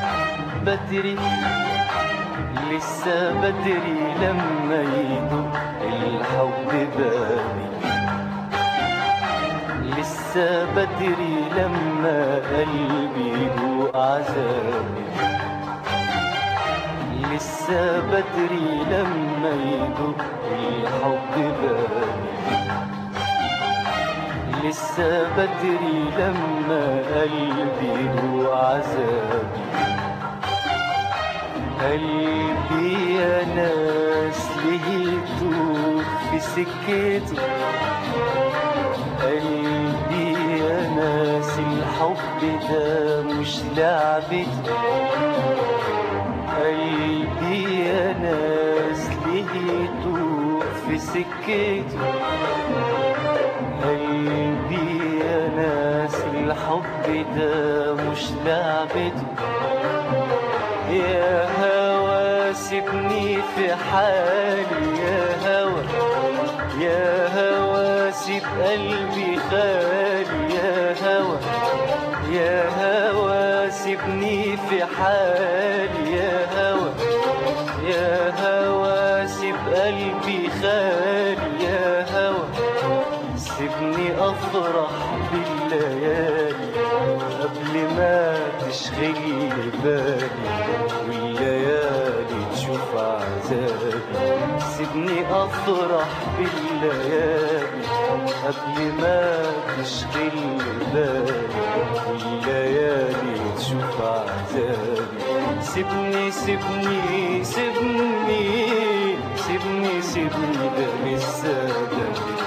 بدري لسه بدري لما يدق الحب بابي لسه بدري لما قلبي يدوق عذابي لسه بدري لما يدق الحب بابي لسه بدري لما قلبي يدوق عذابي قلبي يا ناس لهيته في سكته قلبي يا ناس الحب ده مش لعبته قلبي يا ناس لهيته في سكته قلبي يا ناس الحب ده مش لعبته يا هوى سيبني في حالي يا هوى يا هوى سيب قلبي خالي يا هوى يا هوى سيبني في حالي يا هوى يا هوى سيب قلبي خالي يا هوى سيبني افرح بالليالي قبل ما تشغلي بالي والليالي تشوف عذابي سيبني افرح بالليالي قبل ما تشغلي بالي والليالي تشوف عذابي سيبني سيبني سيبني سيبني سيبني ده لسه بدري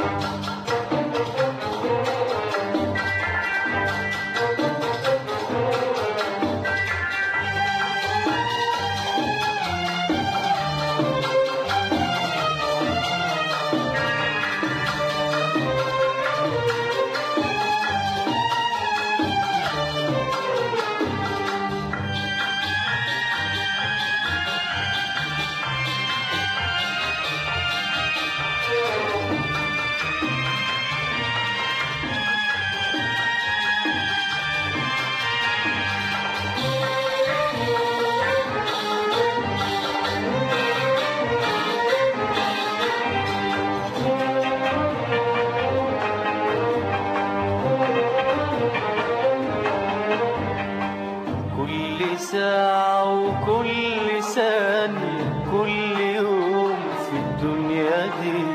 كل ساعة وكل ثانية كل يوم في الدنيا دي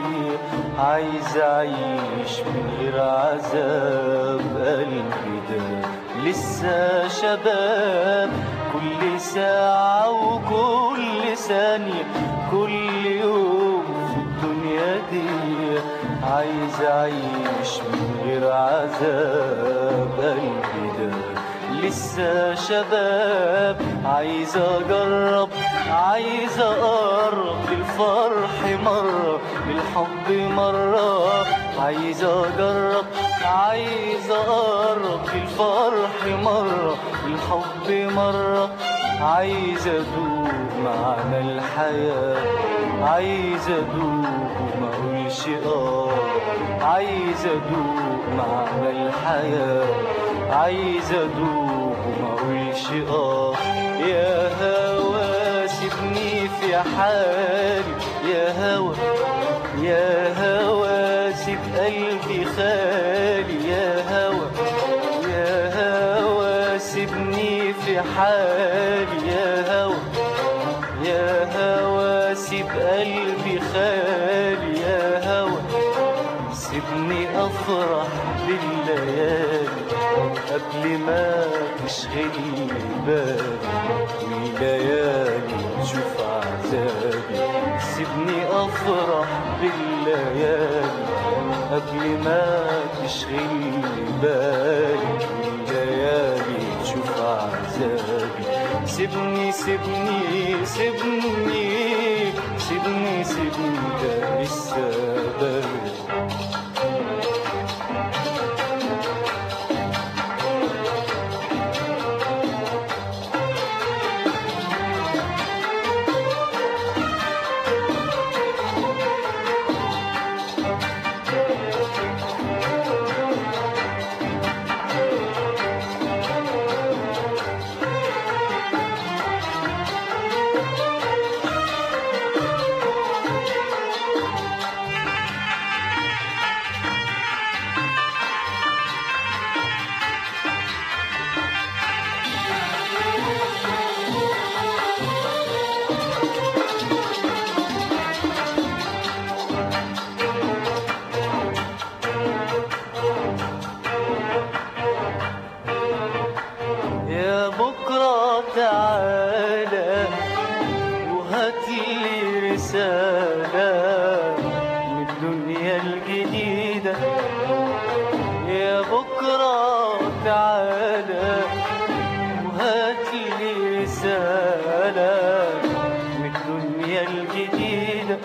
عايز أعيش من غير عذاب قلبي ده لسه شباب كل ساعة وكل ثانية كل يوم في الدنيا دي عايز أعيش من غير عذاب قلبي ده لسه شباب عايز اجرب عايز اقرب للفرح مرة للحب مرة عايز اجرب عايز اقرب للفرح مرة للحب مرة عايز ادوق معنى الحياة عايز ادوق وما اقولش اه عايز ادوق معنى الحياة عايز ادوق وما اقولش اه يا هوا سيبني في حالي يا هوا يا هوا سيب قلبي خالي يا هوا يا هوا سيبني في حالي يا هوا يا هوا سيب قلبي خالي يا هوا سيبني افرح بالليالي قبل ما تشغلي بالي والليالي تشوف عذابي سيبني افرح بالليالي قبل ما تشغلي بالي والليالي تشوف عذابي سيبني سيبني سيبني سيبني سيبني ده لسه بدري بكرة تعالى وهاتلي رسالة من الدنيا الجديدة يا بكرة تعالى وهاتلي رسالة من الدنيا الجديدة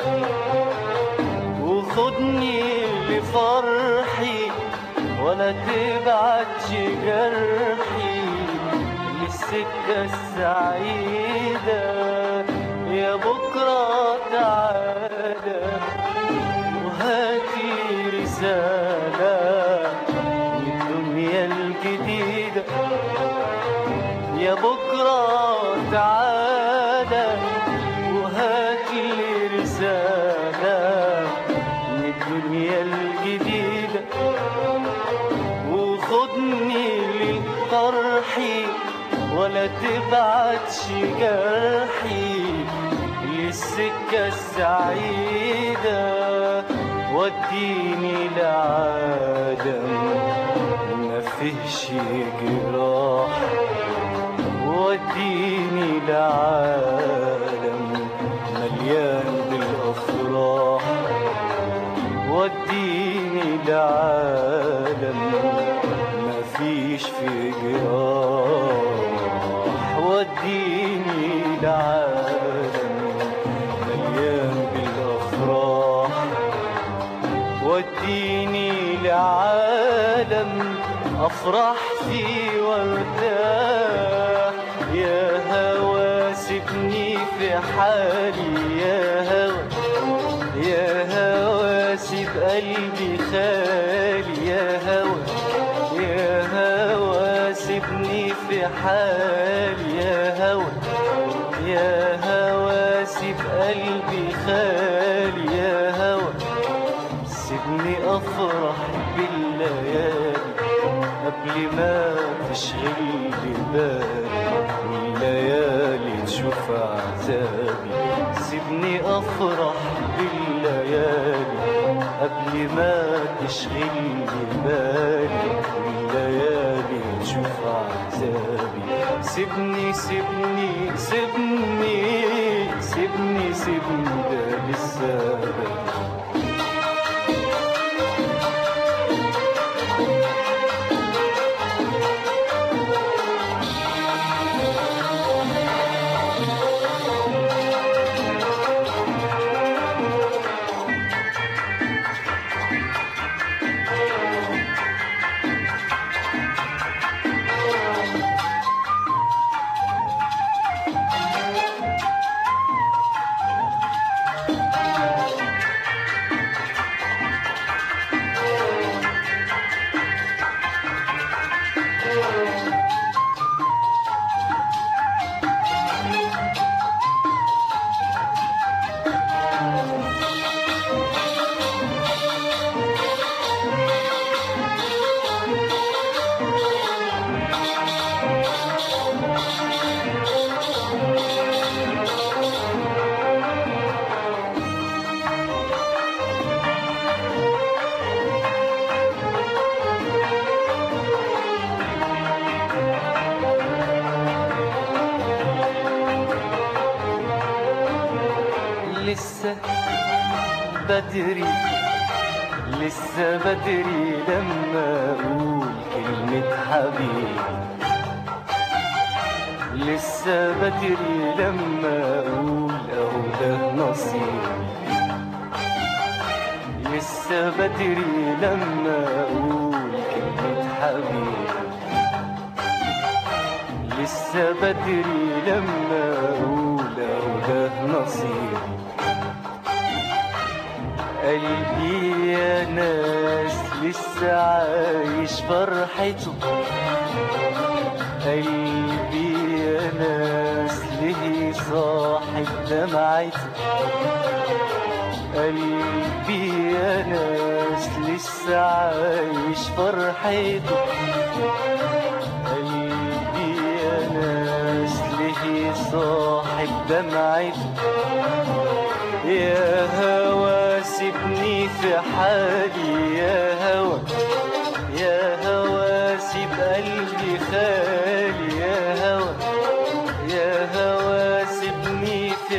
وخدني لفرحي ولا تبعتش جرحي للسكة السعيدة يا بكرة تعالى وهاتي رسالة من الدنيا الجديدة يا بكرة تعالى وهاتي رسالة من الدنيا الجديدة وخدني لفرحي ولا تبعتش جرحي للسكة السعيدة وديني لعالم ما فيهش جراح وديني لعالم مليان بالأفراح وديني لعالم ما فيش في جراح وديني لعالم مليان بالأفراح وديني لعالم أفرح فيه وارتاح يا هوى سيبني في حالي يا هوى يا هوى سيب قلبي خالي يا هوى يا هوى سيبني في حالي يا هوى يا هوى سيب قلبي خالي يا هوى سيبني افرح بالليالي قبل ما تشغل لي بالي والليالي تشوف عذابي سيبني افرح بالليالي قبل ما تشغل لي بالي والليالي تشوف عذابي سيبني سيبني سيبني سيبني سيبني ده لسه بدري لسه بدري لسه بدري لما اقول كلمة حبيبي لسه بدري لما اقول اهو ده نصيبي لسه بدري لما اقول كلمة حبيبي لسه بدري لما اقول اهو ده نصيبي قلبي يا ناس لسه عايش فرحته قلبي يا ناس ليه صاحب دمعته قلبي يا ناس لسه عايش فرحته قلبي يا ناس ليه صاحب دمعته يا هوى سيبني في حالي يا هوى يا هوى سيب قلبي خالي يا هوى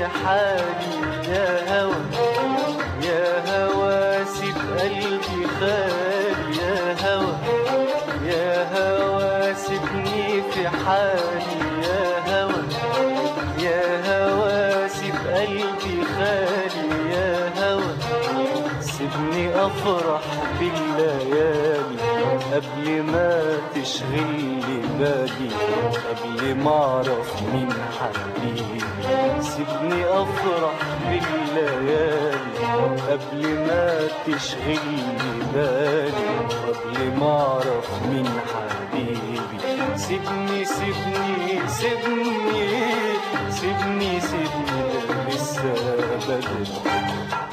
في حالي يا هوى يا هوى سيب قلبي خالي يا هوى يا هوى سيبني في حالي يا هوى يا هوى سيب قلبي خالي يا هوى سيبني افرح بالليالي قبل ما تشغلي بالي قبل ما اعرف مين حبيبي سيبني افرح بالليالي قبل ما تشغلي بالي قبل ما اعرف مين حبيبي سيبني سيبني سيبني سيبني سيبني ده لسه بدري